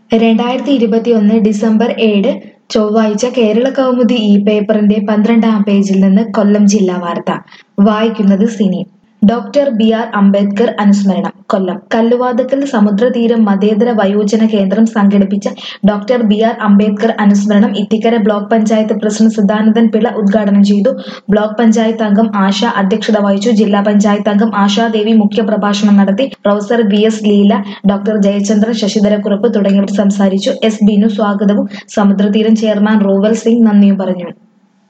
രണ്ടായിരത്തി ഇരുപത്തിയൊന്ന് ഡിസംബർ ഏഴ് ചൊവ്വാഴ്ച കേരള കൗമുദി ഈ പേപ്പറിന്റെ പന്ത്രണ്ടാം പേജിൽ നിന്ന് കൊല്ലം ജില്ലാ വാർത്ത വായിക്കുന്നത് Cini doctor B R Ambedkar അനുസ്മരണം കൊല്ലം കല്ലുവാതക്കൽ സമുദ്രതീരം മതേതര വയോജന കേന്ദ്രം സംഘടിപ്പിച്ച ഡോക്ടർ ബി ആർ അംബേദ്കർ അനുസ്മരണം ഇത്തിക്കര ബ്ലോക്ക് പഞ്ചായത്ത് പ്രസിഡന്റ് സദാനന്ദൻ പിള്ള ഉദ്ഘാടനം ചെയ്തു ബ്ലോക്ക് പഞ്ചായത്ത് അംഗം ആശ അധ്യക്ഷത വഹിച്ചു ജില്ലാ പഞ്ചായത്ത് അംഗം ആശാദേവി മുഖ്യപ്രഭാഷണം നടത്തി professor V S Leela doctor Jayachandran Sasidharakurup തുടങ്ങിയവർ സംസാരിച്ചു എസ് ബിനു സ്വാഗതവും സമുദ്രതീരം ചെയർമാൻ റൂവൽ സിംഗ് നന്ദിയും പറഞ്ഞു